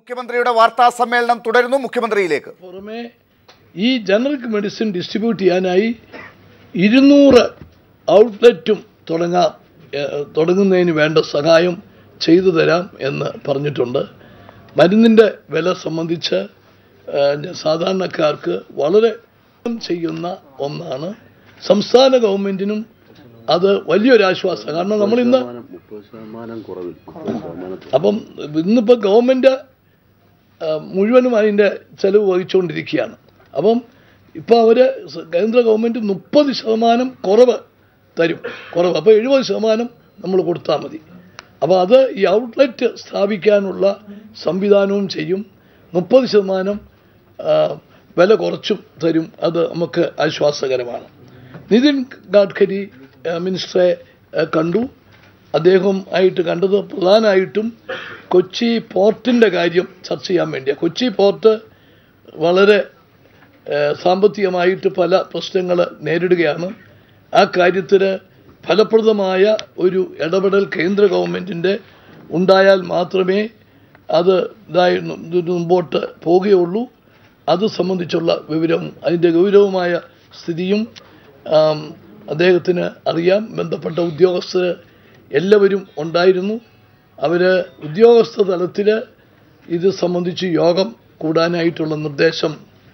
മുഖ്യമന്ത്രിയുടെ വാർത്താ സമ്മേളനം തുടരുന്നു മുഖ്യമന്ത്രിയിലേക്ക് പുറമെ ഈ ജനറിക് മെഡിസിൻ ഡിസ്ട്രിബ്യൂട്ട് ചെയ്യാനായി ഇരുന്നൂറ് ഔട്ട്ലെറ്റും തുടങ്ങാം ഏഹ്, തുടങ്ങുന്നതിന് വേണ്ട സഹായം ചെയ്തു തരാം എന്ന് പറഞ്ഞിട്ടുണ്ട് മരുന്നിൻ്റെ വില സംബന്ധിച്ച് ഏഹ്, സാധാരണക്കാർക്ക് വളരെ ചെയ്യുന്ന ഒന്നാണ് സംസ്ഥാന ഗവൺമെൻറ്റിനും അത് വലിയൊരു ആശ്വാസം കാരണം നമ്മൾ ഇന്ന് മുപ്പത് ശതമാനം കുറവിൽ മുപ്പത് ശതമാനത്തിൽ അപ്പം ഇന്നിപ്പോൾ ഗവൺമെൻറ് മുഴുവനും അതിൻ്റെ ചെലവ് വഹിച്ചുകൊണ്ടിരിക്കുകയാണ് അപ്പം ഇപ്പോൾ അവർ കേന്ദ്ര ഗവൺമെൻറ് മുപ്പത് ശതമാനം കുറവ് തരും കുറവ് അപ്പോൾ എഴുപത് ശതമാനം നമ്മൾ കൊടുത്താൽ മതി അപ്പോൾ അത് ഈ ഔട്ട്ലെറ്റ് സ്ഥാപിക്കാനുള്ള സംവിധാനവും ചെയ്യും മുപ്പത് ശതമാനം ആ, വില കുറച്ചും തരും അത് നമുക്ക് ആശ്വാസകരമാണ് നിതിൻ ഗഡ്കരി ആ, മിനിസ്റ്ററെ ആ, കണ്ടു അദ്ദേഹം ആയിട്ട് കണ്ടത് പ്രധാനമായിട്ടും കൊച്ചി പോർട്ടിൻ്റെ കാര്യം ചർച്ച ചെയ്യാൻ വേണ്ടിയാണ് കൊച്ചി പോർട്ട് വളരെ ഏഹ്, സാമ്പത്തികമായിട്ട് പല പ്രശ്നങ്ങൾ നേരിടുകയാണ് ആ കാര്യത്തിൽ ഫലപ്രദമായ ഒരു ഇടപെടൽ കേന്ദ്ര ഗവൺമെൻറ്റിൻ്റെ ഉണ്ടായാൽ മാത്രമേ അത് ഇതായി ഇത് മുമ്പോട്ട് പോവുകയുള്ളൂ അത് സംബന്ധിച്ചുള്ള വിവരവും അതിൻ്റെ ഗൗരവമായ സ്ഥിതിയും ആം, അദ്ദേഹത്തിന് അറിയാം ബന്ധപ്പെട്ട ഉദ്യോഗസ്ഥർ എല്ലാവരും ഉണ്ടായിരുന്നു അവർ ഉദ്യോഗസ്ഥ തലത്തിൽ ഇത് സംബന്ധിച്ച് യോഗം കൂടാനായിട്ടുള്ള നിർദ്ദേശം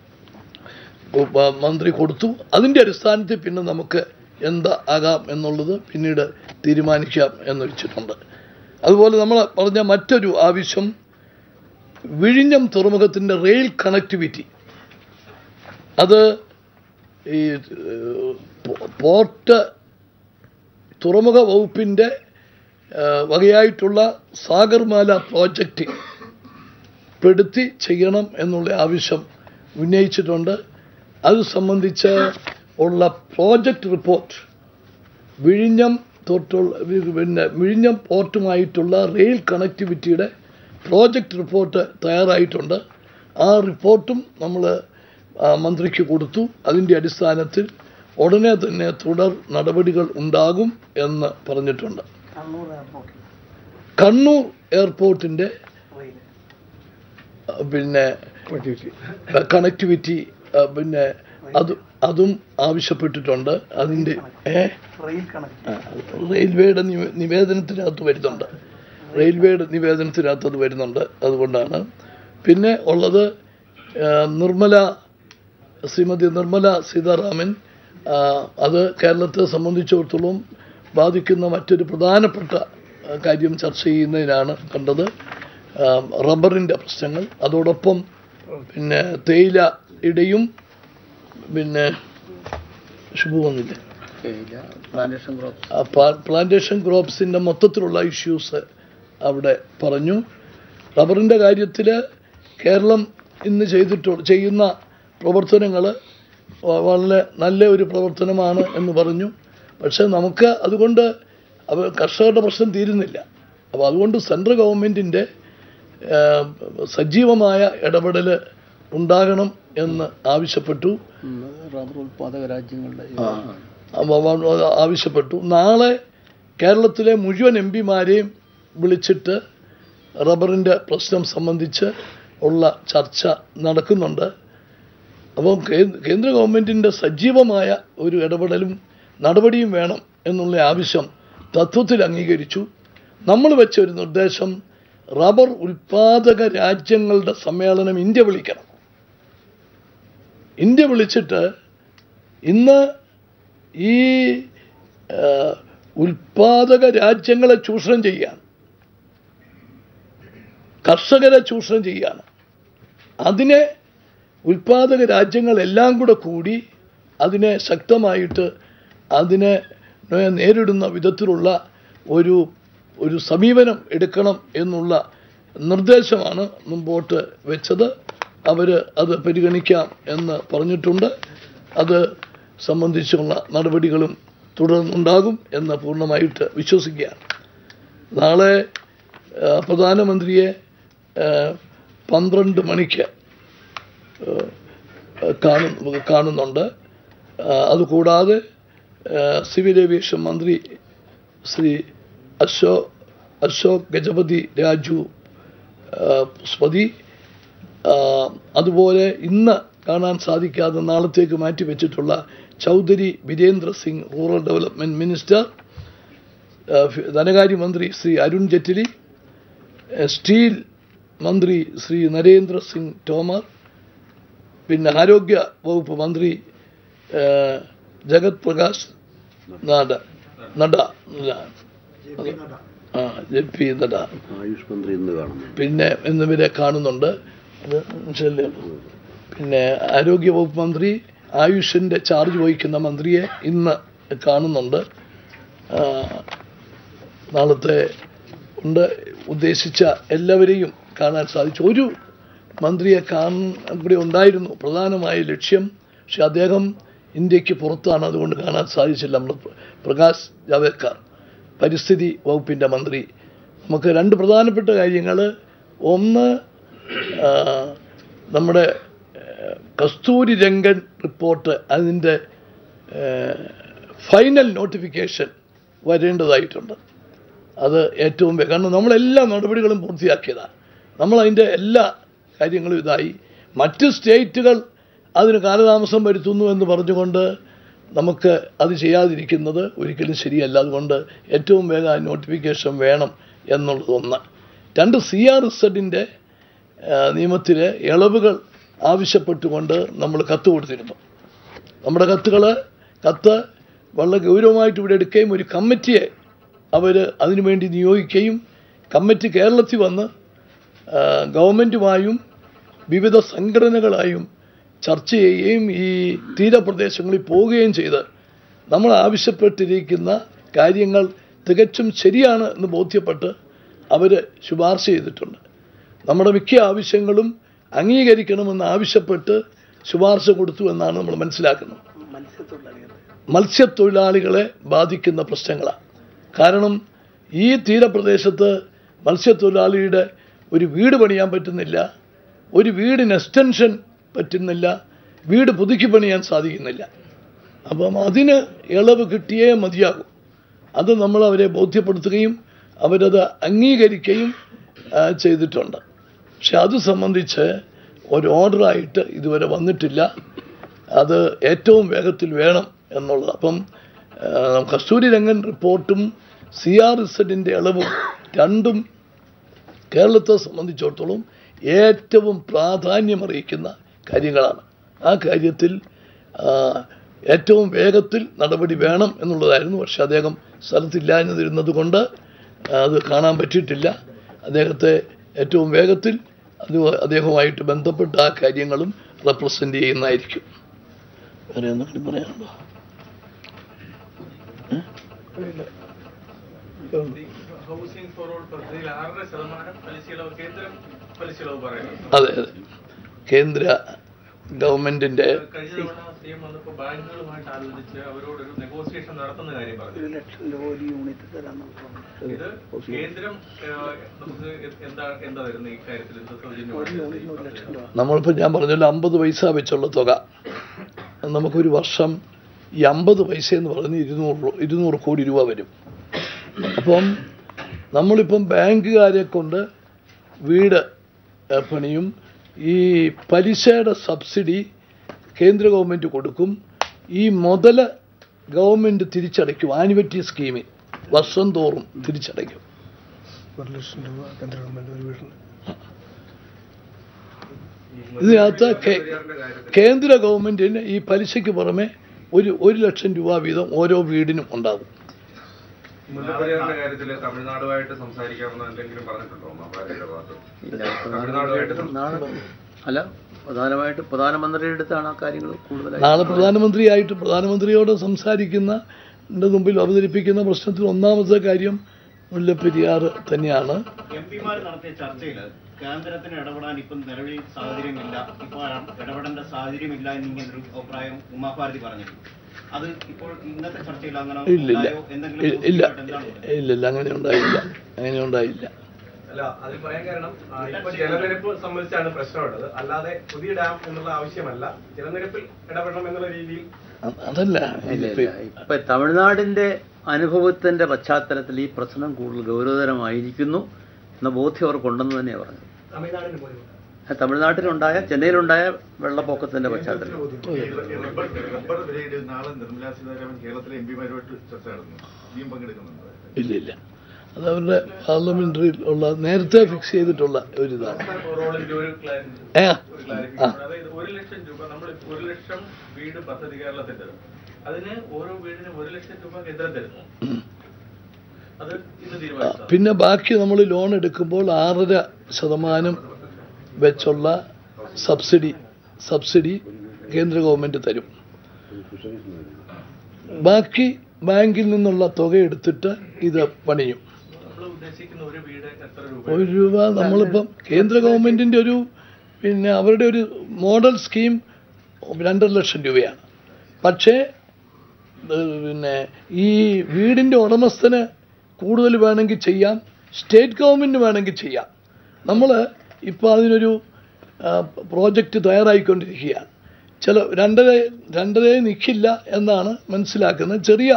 ഉപ- മന്ത്രി കൊടുത്തു അതിൻ്റെ അടിസ്ഥാനത്തിൽ പിന്നെ നമുക്ക് എന്താ ആകാം എന്നുള്ളത് പിന്നീട് തീരുമാനിക്കാം എന്ന് വെച്ചിട്ടുണ്ട് അതുപോലെ നമ്മൾ പറഞ്ഞ മറ്റൊരു ആവശ്യം വിഴിഞ്ഞം തുറമുഖത്തിൻ്റെ റെയിൽ കണക്ടിവിറ്റി അത് ഈ ഏഹ്, പോ- പോർട്ട് തുറമുഖ വകുപ്പിൻ്റെ ഏഹ്, വകയായിട്ടുള്ള സാഗർമാല പ്രോജക്റ്റ് പെടുത്തി ചെയ്യണം എന്നുള്ള ആവശ്യം ഉന്നയിച്ചിട്ടുണ്ട് അത് സംബന്ധിച്ച് ഉള്ള പ്രോജക്റ്റ് റിപ്പോർട്ട് വിഴിഞ്ഞം തൊട്ടുള്ള വി- പിന്നെ വിഴിഞ്ഞം പോർട്ടുമായിട്ടുള്ള റെയിൽ കണക്ടിവിറ്റിയുടെ പ്രോജക്റ്റ് റിപ്പോർട്ട് തയ്യാറായിട്ടുണ്ട് ആ റിപ്പോർട്ടും നമ്മൾ മന്ത്രിക്ക് കൊടുത്തു അതിൻ്റെ അടിസ്ഥാനത്തിൽ ഉടനെ തന്നെ തുടർ നടപടികൾ ഉണ്ടാകും എന്ന് പറഞ്ഞിട്ടുണ്ട് കണ്ണൂർ എയർപോർട്ടിൻ്റെ പിന്നെ കണക്ടിവിറ്റി പിന്നെ അത് അതും ആവശ്യപ്പെട്ടിട്ടുണ്ട് അതിൻ്റെ ഏ ആ, റെയിൽവേയുടെ നിവേ- നിവേദനത്തിനകത്ത് വരുന്നുണ്ട് റെയിൽവേയുടെ നിവേദനത്തിനകത്ത് അത് വരുന്നുണ്ട് അതുകൊണ്ടാണ് പിന്നെ ഉള്ളത് ആ, നിർമ്മല ശ്രീമതി നിർമ്മല സീതാരാമൻ ആ, അത് കേരളത്തെ സംബന്ധിച്ചിടത്തോളം ബാധിക്കുന്ന മറ്റൊരു പ്രധാനപ്പെട്ട ആ, കാര്യം ചർച്ച ചെയ്യുന്നതിനാണ് കണ്ടത് ആ, റബ്ബറിൻ്റെ പ്രശ്നങ്ങൾ അതോടൊപ്പം പിന്നെ തേയിലയുടെയും പിന്നെ ശുഭ വന്നില്ലേ ആ പ്ലാ- പ്ലാന്റേഷൻ ക്രോപ്സിൻ്റെ മൊത്തത്തിലുള്ള ഇഷ്യൂസ് അവിടെ പറഞ്ഞു റബ്ബറിൻ്റെ കാര്യത്തിൽ കേരളം ഇന്ന് ചെയ്തിട്ടു ചെയ്യുന്ന പ്രവർത്തനങ്ങൾ വളരെ നല്ല ഒരു പ്രവർത്തനമാണ് എന്ന് പറഞ്ഞു പക്ഷേ നമുക്ക് അതുകൊണ്ട് അവ കർഷകരുടെ പ്രശ്നം തീരുന്നില്ല അപ്പോൾ അതുകൊണ്ട് സെൻട്രൽ ഗവൺമെൻറ്റിൻ്റെ സജീവമായ ഇടപെടൽ ഉണ്ടാകണം എന്ന് ആവശ്യപ്പെട്ടു റബ്ബർ ഉൽപാദക രാജ്യങ്ങളുടെ അവ- അവ- ആവശ്യപ്പെട്ടു നാളെ കേരളത്തിലെ മുഴുവൻ എം പിമാരെയും വിളിച്ചിട്ട് റബ്ബറിൻ്റെ പ്രശ്നം സംബന്ധിച്ച് ഉള്ള ചർച്ച നടക്കുന്നുണ്ട് അപ്പം കേ- കേന്ദ്ര ഗവൺമെൻറ്റിൻ്റെ സജീവമായ ഒരു ഇടപെടലും നടപടിയും വേണം എന്നുള്ള ആവശ്യം തത്വത്തിൽ അംഗീകരിച്ചു നമ്മൾ വെച്ച ഒരു നിർദ്ദേശം റബ്ബർ ഉൽപാദക രാജ്യങ്ങളുടെ സമ്മേളനം ഇന്ത്യ വിളിക്കണം ഇന്ത്യ വിളിച്ചിട്ട് ഇന്ന് ഈ ആ, ഉൽപാദക രാജ്യങ്ങളെ ചൂഷണം ചെയ്യുകയാണ് കർഷകരെ ചൂഷണം ചെയ്യുകയാണ് അതിനെ ഉൽപാദക രാജ്യങ്ങളെല്ലാം കൂടെ കൂടി അതിനെ ശക്തമായിട്ട് അതിനെ നേരിടുന്ന വിധത്തിലുള്ള ഒരു ഒരു സമീപനം എടുക്കണം എന്നുള്ള നിർദ്ദേശമാണ് മുമ്പോട്ട് വെച്ചത് അവർ അത് പരിഗണിക്കാം എന്ന് പറഞ്ഞിട്ടുണ്ട് അത് സംബന്ധിച്ചുള്ള നടപടികളും തുടർന്നുണ്ടാകും എന്ന് പൂർണ്ണമായിട്ട് വിശ്വസിക്കുകയാണ് നാളെ ആ, പ്രധാനമന്ത്രിയെ ആ, പന്ത്രണ്ട് മണിക്ക് കാണു കാണുന്നുണ്ട് ആ, അതുകൂടാതെ ആ, സിവിൽ ഏവിയേഷൻ മന്ത്രി ശ്രീ അശോക് അശോക് ഗജപതി രാജു ആ, സ്മതി ആ, അതുപോലെ ഇന്ന് കാണാൻ സാധിക്കാതെ നാളത്തേക്ക് മാറ്റിവെച്ചിട്ടുള്ള Chaudhary Virendra Singh rural development minister ആ, ഫി- ധനകാര്യമന്ത്രി ശ്രീ അരുൺ ജെറ്റ്ലി ആ, സ്റ്റീൽ മന്ത്രി ശ്രീ നരേന്ദ്ര സിംഗ് തോമർ പിന്നെ ആരോഗ്യ വകുപ്പ് മന്ത്രി ആ, ജഗത് പ്രകാശ് നഡ നഡ ആ ജെ പി നഡ ആയുഷ് മന്ത്രി ഇന്ന് കാണുന്നു പിന്നെ എന്നിവരെ കാണുന്നുണ്ട് അത് ശല്യം പിന്നെ ആരോഗ്യ വകുപ്പ് മന്ത്രി ആയുഷിന്റെ ചാർജ് വഹിക്കുന്ന മന്ത്രിയെ ഇന്ന് കാണുന്നുണ്ട് ആ, നാളത്തെ ഉണ്ട് ഉദ്ദേശിച്ച എല്ലാവരെയും കാണാൻ സാധിച്ചു ഒരു മന്ത്രിയെ കാണാൻ കൂടി ഉണ്ടായിരുന്നു പ്രധാനമായ ലക്ഷ്യം പക്ഷെ അദ്ദേഹം ഇന്ത്യക്ക് പുറത്താണ് അതുകൊണ്ട് കാണാൻ സാധിച്ചില്ല നമ്മൾ പ്രകാശ് ജാവേദ്കർ പരിസ്ഥിതി വകുപ്പിൻ്റെ മന്ത്രി നമുക്ക് രണ്ട് പ്രധാനപ്പെട്ട കാര്യങ്ങൾ ഒന്ന് ആ, നമ്മുടെ ആ, കസ്തൂരി രംഗൻ റിപ്പോർട്ട് അതിൻ്റെ ഫൈനൽ നോട്ടിഫിക്കേഷൻ വരേണ്ടതായിട്ടുണ്ട് അത് ഏറ്റവും വേ- കാരണം നമ്മളെല്ലാ നടപടികളും പൂർത്തിയാക്കിയതാണ് നമ്മളതിൻ്റെ എല്ലാ കാര്യങ്ങളും ഇതായി മറ്റ് സ്റ്റേറ്റുകൾ അതിന് കാലതാമസം വരുത്തുന്നു എന്ന് പറഞ്ഞുകൊണ്ട് നമുക്ക് അത് ചെയ്യാതിരിക്കുന്നത് ഒരിക്കലും ശരിയല്ല അതുകൊണ്ട് ഏറ്റവും വേഗം ആ നോട്ടിഫിക്കേഷൻ വേണം എന്നുള്ളത് ഒന്ന് രണ്ട് സി ആർ എസഡിൻ്റെ നിയമത്തിലെ ഇളവുകൾ ആവശ്യപ്പെട്ടുകൊണ്ട് നമ്മൾ കത്ത് കൊടുത്തിരുന്നു നമ്മുടെ കത്തുകൾ കത്ത് വളരെ ഗൗരവമായിട്ട് ഇവിടെ എടുക്കുകയും ഒരു കമ്മിറ്റിയെ അവർ അതിനുവേണ്ടി നിയോഗിക്കുകയും കമ്മിറ്റി കേരളത്തിൽ വന്ന് ആ, ഗവൺമെൻറ്റുമായും വിവിധ സംഘടനകളായും ചർച്ച ചെയ്യുകയും ഈ തീരപ്രദേശങ്ങളിൽ പോവുകയും ചെയ്ത് നമ്മൾ ആവശ്യപ്പെട്ടിരിക്കുന്ന കാര്യങ്ങൾ തികച്ചും ശരിയാണ് എന്ന് ബോധ്യപ്പെട്ട് അവർ ശുപാർശ ചെയ്തിട്ടുണ്ട് നമ്മുടെ മിക്ക ആവശ്യങ്ങളും അംഗീകരിക്കണമെന്ന് ആവശ്യപ്പെട്ട് ശുപാർശ കൊടുത്തു എന്നാണ് നമ്മൾ മനസ്സിലാക്കുന്നത് മത്സ്യത്തൊഴിലാളികളെ ബാധിക്കുന്ന പ്രശ്നങ്ങളാണ് കാരണം ഈ തീരപ്രദേശത്ത് മത്സ്യത്തൊഴിലാളിയുടെ ഒരു വീട് പണിയാൻ പറ്റുന്നില്ല ഒരു വീടിന് എക്സ്റ്റൻഷൻ പറ്റുന്നില്ല വീട് പുതുക്കി പണിയാൻ സാധിക്കുന്നില്ല അപ്പം അതിന് ഇളവ് കിട്ടിയേ മതിയാകും അത് നമ്മൾ അവരെ ബോധ്യപ്പെടുത്തുകയും അവരത് അംഗീകരിക്കുകയും ആ, ചെയ്തിട്ടുണ്ട് പക്ഷെ അത് സംബന്ധിച്ച് ഒരു ഓർഡറായിട്ട് ഇതുവരെ വന്നിട്ടില്ല അത് ഏറ്റവും വേഗത്തിൽ വേണം എന്നുള്ളത് അപ്പം ആ, കസ്തൂരി രംഗൻ റിപ്പോർട്ടും സി ആർ ഇസഡിൻ്റെ ഇളവും രണ്ടും കേരളത്തെ സംബന്ധിച്ചിടത്തോളം ഏറ്റവും പ്രാധാന്യമറിയിക്കുന്ന കാര്യങ്ങളാണ് ആ കാര്യത്തിൽ ആ, ഏറ്റവും വേഗത്തിൽ നടപടി വേണം എന്നുള്ളതായിരുന്നു പക്ഷെ അദ്ദേഹം സ്ഥലത്തില്ലാഞ്ഞതിരുന്നത് കൊണ്ട് അത് കാണാൻ പറ്റിയിട്ടില്ല അദ്ദേഹത്തെ ഏറ്റവും വേഗത്തിൽ അത് അദ്ദേഹവുമായിട്ട് ബന്ധപ്പെട്ട ആ കാര്യങ്ങളും റെപ്രസെൻ്റ് ചെയ്യുന്നതായിരിക്കും വേറെ എന്തെങ്കിലും പറയാനുണ്ടോ ഹൗസിംഗ് ഫോർ ഓൾ പദ്ധതിയിൽ ആറര ശതമാനം പലിശയിളവ് കേന്ദ്രം പലിശയിളവ് പറയുന്നത് അതെ അതെ കേന്ദ്ര ഗവൺമെൻറ്റിൻ്റെ കഴിഞ്ഞ തവണ സി എം വന്നപ്പോൾ ബാങ്കുകളുമായിട്ട് ആലോചിച്ച് അവരോടൊരു നെഗോസിയേഷൻ നടത്തുന്ന കാര്യം പറഞ്ഞു ഇത് കേന്ദ്രം ഏഹ്, നമുക്ക് എന്താ എന്താ വരുന്നത് ഇക്കാര്യത്തിൽ എന്ത് സൗജന്യമാണ് നമ്മളിപ്പോൾ ഞാൻ പറഞ്ഞല്ലോ അമ്പത് പൈസ വെച്ചുള്ള തുക നമുക്കൊരു വർഷം ഈ അമ്പത് പൈസ എന്ന് പറയുന്നത് ഇരുന്നൂറ് രൂ- ഇരുന്നൂറ് കോടി രൂപ വരും അപ്പം നമ്മളിപ്പം ബാങ്കുകാരെ കൊണ്ട് വീട് ഏ, പണിയും ഈ പലിശയുടെ സബ്സിഡി കേന്ദ്ര ഗവൺമെൻറ് കൊടുക്കും ഈ മുതൽ ഗവൺമെൻറ് തിരിച്ചടയ്ക്കും ആനുവറ്റി സ്കീമിൽ വർഷം തോറും തിരിച്ചടയ്ക്കും ഇതിനകത്ത് കേ- കേന്ദ്ര ഗവൺമെന്റിന് ഈ പലിശയ്ക്ക് പുറമെ ഒരു ഒരു ലക്ഷം രൂപ വീതം ഓരോ വീടിനും ഉണ്ടാകും മുല്ലപ്പെരിയാറിന്റെ കാര്യത്തിൽ തമിഴ്നാടുമായിട്ട് സംസാരിക്കാമെന്ന് എന്തെങ്കിലും പറഞ്ഞിട്ടുണ്ടോ മാപ്പാരിയുടെ ഭാഗത്ത് തമിഴ്നാടുമായിട്ട് സം- നാളെ അല്ല പ്രധാനമായിട്ട് പ്രധാനമന്ത്രിയുടെ അടുത്താണ് ആ കാര്യങ്ങൾ കൂടുതലായി നാളെ പ്രധാനമന്ത്രിയായിട്ട് പ്രധാനമന്ത്രിയോട് സംസാരിക്കുന്ന ന്റെ മുമ്പിൽ അവതരിപ്പിക്കുന്ന പ്രശ്നത്തിൽ ഒന്നാമത്തെ കാര്യം മുല്ലപ്പെരിയാർ തന്നെയാണ് എം പിമാർ നടത്തിയ ചർച്ചയിൽ കേന്ദ്രത്തിന് ഇടപെടാൻ ഇപ്പം നിലവിൽ സാഹചര്യമില്ല ഇപ്പോൾ ഇടപെടേണ്ട സാഹചര്യമില്ല എന്നിങ്ങനെ ഒരു അഭിപ്രായം ഉമാഭാരതി പറഞ്ഞിരുന്നു അത് ഇപ്പോൾ ഇന്നത്തെ ചർച്ചയിൽ അങ്ങനെ ഇല്ലില്ല ഉണ്ടായോ? എന്തെങ്കിലും ഇ- ഇല്ല ബുദ്ധിമുട്ട് എന്താണ് ഉള്ളത്? ഇല്ലില്ല അങ്ങനെ ഉണ്ടായില്ല അങ്ങനെ ഉണ്ടായില്ല അല്ല അതിൽ പറയാൻ കാരണം ആ, ഇപ്പൊ ജലനിരപ്പ് സംബന്ധിച്ചാണ് പ്രശ്നമുള്ളത് അല്ലാതെ പുതിയ ഡാം എന്നുള്ള ആവശ്യമല്ല ജലനിരപ്പിൽ ഇടപെടണം എന്നുള്ള രീതിയിൽ അ- അതല്ല ഇല്ല, ഇപ്പൊ ഇല്ല. ഇപ്പൊ തമിഴ്നാടിന്റെ അനുഭവത്തിന്റെ പശ്ചാത്തലത്തിൽ ഈ പ്രശ്നം കൂടുതൽ ഗൗരവതരമായിരിക്കുന്നു എന്ന ബോധ്യം അവർക്കുണ്ടെന്ന് തന്നെയാണ് പറഞ്ഞത് തമിഴ്നാടിന് പോലും തമിഴ്നാട്ടിലുണ്ടായ ചെന്നൈയിലുണ്ടായ വെള്ളപ്പൊക്കത്തിന്റെ പശ്ചാത്തലം റബ്ബർ റബ്ബർ വിലയുടെ നാളെ നിർമ്മലാ സീതാരാമൻ കേരളത്തിലെ എം പിമാരുമായിട്ട് ചർച്ച നടന്നു നീയും പങ്കെടുക്കുന്നുണ്ട് ഇല്ല ഇല്ല അത് അവരുടെ പാർലമെന്ററിയിൽ ഉള്ള നേരത്തെ ഫിക്സ് ചെയ്തിട്ടുള്ള ഒരു ഇതാണ് റോളിന്റെ ഒരു ക്ലാരിറ്റി ഏ ഒരു clarification. അതായത് ഒരു ലക്ഷം രൂപ നമ്മൾ ഒരു ലക്ഷം വീട് പദ്ധതി കേരളത്തിൽ തരും അതിന് ഓരോ വീടിനും ഒരു ലക്ഷം രൂപ കേന്ദ്രം തരുന്നു അത് ഇന്ന് ആ, തീരുമാനിച്ചു പിന്നെ ബാക്കി നമ്മൾ ലോൺ എടുക്കുമ്പോൾ ആറര ശതമാനം വെച്ചുള്ള സബ്സിഡി സബ്സിഡി കേന്ദ്ര ഗവൺമെന്റ് തരും ബാക്കി ബാങ്കിൽ നിന്നുള്ള തുക എടുത്തിട്ട് ഇത് പണിയും നമ്മൾ ഉദ്ദേശിക്കുന്ന ഒരു വീട് എത്ര രൂപ ഒരു രൂപ നമ്മളിപ്പം കേന്ദ്ര ഗവൺമെന്റിന്റെ ഒരു പിന്നെ അവരുടെ ഒരു മോഡൽ സ്കീം രണ്ടര ലക്ഷം രൂപയാണ് പക്ഷേ ഏഹ്, പിന്നെ ഈ വീടിന്റെ ഉടമസ്ഥന് കൂടുതൽ വേണമെങ്കിൽ ചെയ്യാം സ്റ്റേറ്റ് ഗവൺമെന്റ് വേണമെങ്കിൽ ചെയ്യാം നമ്മൾ ഇപ്പോൾ അതിനൊരു പ്രോജക്റ്റ് തയ്യാറായിക്കൊണ്ടിരിക്കുകയാണ് ചില രണ്ടര രണ്ടര നിൽക്കില്ല എന്നാണ് മനസ്സിലാക്കുന്നത് ചെറിയ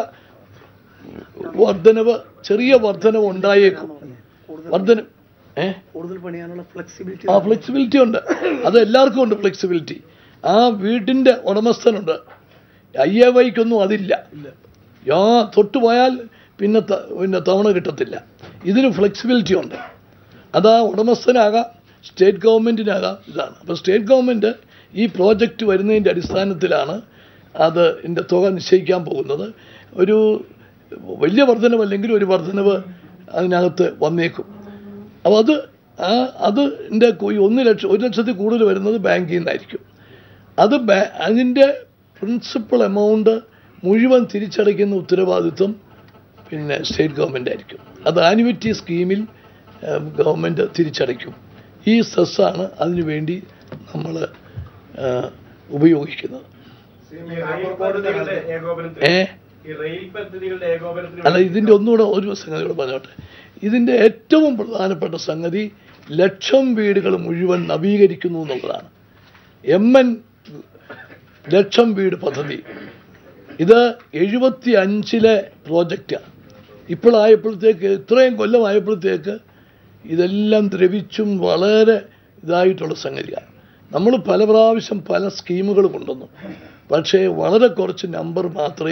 വർധനവ് ചെറിയ വർധനവ് ഉണ്ടായേക്കും വർധന ഏ കൂടുതൽ പണിയാനുള്ള ഫ്ലെക്സിബിലിറ്റി ആ ഫ്ലെക്സിബിലിറ്റി ഉണ്ട് അത് എല്ലാവർക്കും ഉണ്ട് ഫ്ലെക്സിബിലിറ്റി ആ വീടിന്റെ ഉടമസ്ഥനുണ്ട് ഐ എ വൈക്കൊന്നും അതില്ല യാ തൊട്ട് പോയാൽ പിന്നെ ത- പിന്നെ തവണ കിട്ടത്തില്ല ഇതിന് ഫ്ലെക്സിബിലിറ്റി ഉണ്ട് അതാ ഉടമസ്ഥനാകാം സ്റ്റേറ്റ് ഗവൺമെൻറ്റിനാകാം ഇതാണ് അപ്പോൾ സ്റ്റേറ്റ് ഗവൺമെൻറ് ഈ പ്രോജക്റ്റ് വരുന്നതിൻ്റെ അടിസ്ഥാനത്തിലാണ് അത് ഇതിൻ്റെ തുക നിശ്ചയിക്കാൻ പോകുന്നത് ഒരു വലിയ വർധനവല്ലെങ്കിൽ ഒരു വർധനവ് അതിനകത്ത് വന്നേക്കും അപ്പോൾ അത് ആ അതിൻ്റെ ഒന്ന് ലക്ഷം ഒരു ലക്ഷത്തിൽ കൂടുതൽ വരുന്നത് ബാങ്കിൽ നിന്നായിരിക്കും അത് ബാ അതിൻ്റെ പ്രിൻസിപ്പൽ എമൗണ്ട് മുഴുവൻ തിരിച്ചടയ്ക്കുന്ന ഉത്തരവാദിത്വം പിന്നെ സ്റ്റേറ്റ് ഗവൺമെൻറ് ആയിരിക്കും അത് ആനുവിറ്റി സ്കീമിൽ ഗവൺമെൻറ് തിരിച്ചടയ്ക്കും ഈ സെസ്സാണ് അതിനു വേണ്ടി നമ്മൾ ഉപയോഗിക്കുന്നത് ഈ റെയിൽ പദ്ധതികളുടെ ഏകോപനത്തിന് ഏ ഈ റെയിൽ പദ്ധതികളുടെ ഏകോപനത്തിന് അല്ല ഇതിൻ്റെ ഒന്നുകൂടെ ഒരു സംഗതി കൂടെ പറഞ്ഞോട്ടെ ഇതിൻ്റെ ഏറ്റവും പ്രധാനപ്പെട്ട സംഗതി ലക്ഷം വീടുകൾ മുഴുവൻ നവീകരിക്കുന്നു എന്നുള്ളതാണ് എം എൻ ലക്ഷം വീട് പദ്ധതി ഇത് എഴുപത്തി അഞ്ചിലെ പ്രോജക്റ്റാണ് ഇപ്പോഴായപ്പോഴത്തേക്ക് ഇത്രയും കൊല്ലമായപ്പോഴത്തേക്ക് ഇതെല്ലാം ദ്രവിച്ചും വളരെ ഇതായിട്ടുള്ള സംഗതിയാണ് നമ്മൾ പല പ്രാവശ്യം പല സ്കീമുകൾ കൊണ്ടുവന്നു പക്ഷേ വളരെ കുറച്ച് നമ്പർ മാത്രമേ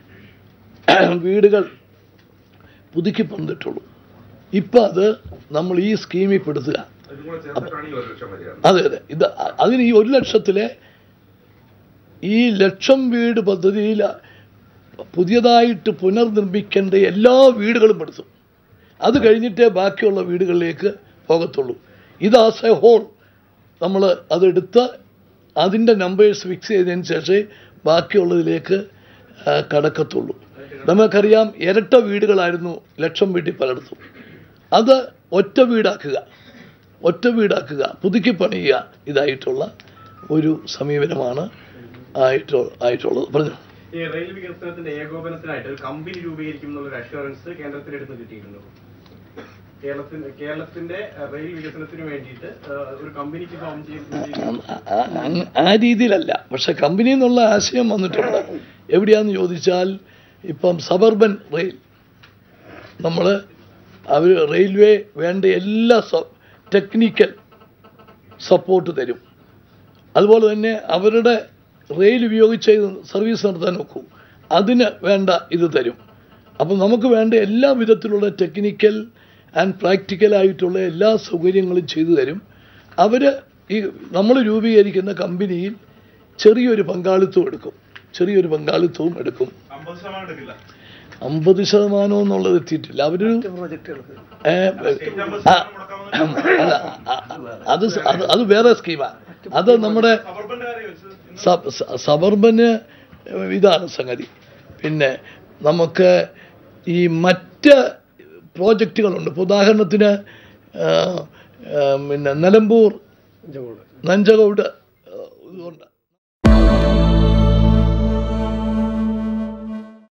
വീടുകൾ പുതുക്കി പണിതിട്ടുള്ളൂ ഇപ്പം അത് നമ്മൾ ഈ സ്കീമിൽ പെടുത്തുക ഇതും കൂടെ ചേർത്തിട്ടാണ് ഈ ഒരു ലക്ഷം വരികയാണ് അതെ അതെ ഇത് അ- അതിന് ഈ ഒരു ലക്ഷത്തിലെ ഈ ലക്ഷം വീട് പദ്ധതിയിൽ പുതിയതായിട്ട് പുനർനിർമ്മിക്കേണ്ട എല്ലാ വീടുകളും പെടുത്തും അത് കഴിഞ്ഞിട്ടേ ബാക്കിയുള്ള വീടുകളിലേക്ക് പോകത്തുള്ളൂ ഇത് ആസ് എ ഹോൾ നമ്മൾ അതെടുത്ത് അതിൻ്റെ നമ്പേഴ്സ് ഫിക്സ് ചെയ്തതിന് ശേഷമേ ബാക്കിയുള്ളതിലേക്ക് ആ, കടക്കത്തുള്ളൂ നമുക്കറിയാം ഇരട്ട വീടുകളായിരുന്നു ലക്ഷം വീട്ടിൽ പലയിടത്തും അത് ഒറ്റ വീടാക്കുക ഒറ്റ വീടാക്കുക പുതുക്കി പണിയുക ഇതായിട്ടുള്ള ഒരു സമീപനമാണ് ആയിട്ട് ആയിട്ടുള്ളത് പറഞ്ഞു ഈ റെയിൽ വികസനത്തിന്റെ ഏകോപനത്തിനായിട്ട് ഒരു കമ്പനി രൂപീകരിക്കും എന്നുള്ള അഷുറൻസ് കേന്ദ്രത്തിനടുത്ത് കിട്ടിയിരുന്നു കേരളത്തിന് കേരളത്തിന്റെ അഹ്, റെയിൽ വികസനത്തിന് വേണ്ടിയിട്ട് അഹ്, ഒരു കമ്പനിക്ക് ഫോം ചെയ്യുന്ന ആ- ആ- അങ്ങ് ആ രീതിയിലല്ല പക്ഷെ കമ്പനി എന്നുള്ള ആശയം വന്നിട്ടുണ്ട് എവിടെയാന്ന് ചോദിച്ചാൽ ഇപ്പം സബർബൻ റെയിൽ നമ്മൾ അവർ റെയിൽവേ വേണ്ട എല്ലാ ടെക്നിക്കൽ സപ്പോർട്ട് തരും അതുപോലെ തന്നെ അവരുടെ റെയിൽ ഉപയോഗിച്ച് സർവീസ് നടത്താൻ നോക്കൂ അതിന് വേണ്ട ഇത് തരും അപ്പം നമുക്ക് വേണ്ട എല്ലാ വിധത്തിലുള്ള ടെക്നിക്കൽ ആൻഡ് പ്രാക്ടിക്കൽ ആയിട്ടുള്ള എല്ലാ സൗകര്യങ്ങളും ചെയ്തു തരും അവർ ഈ നമ്മൾ രൂപീകരിക്കുന്ന കമ്പനിയിൽ ചെറിയൊരു പങ്കാളിത്തവും എടുക്കും ചെറിയൊരു പങ്കാളിത്തവും എടുക്കും അമ്പത് ശതമാനം എടുക്കില്ല അമ്പത് ശതമാനം എന്നുള്ളത് എത്തിയിട്ടില്ല അവരൊരു പ്രോജക്റ്റുകൾക്ക് ഏ, ആ, അല്ല ആ, അത് സ- അത് അത് വേറെ സ്കീമാണ് അത് നമ്മുടെ സബർബന്റെ കാര്യം വെച്ചത് സബ് സ- സബർബന് ഇതാണ് സംഗതി പിന്നെ നമുക്ക് ഈ മറ്റ് പ്രോജക്റ്റുകളുണ്ട് ഇപ്പോൾ ഉദാഹരണത്തിന് ആ, ആ, പിന്നെ നിലമ്പൂർ നഞ്ചകോട് ഇതുണ്ട്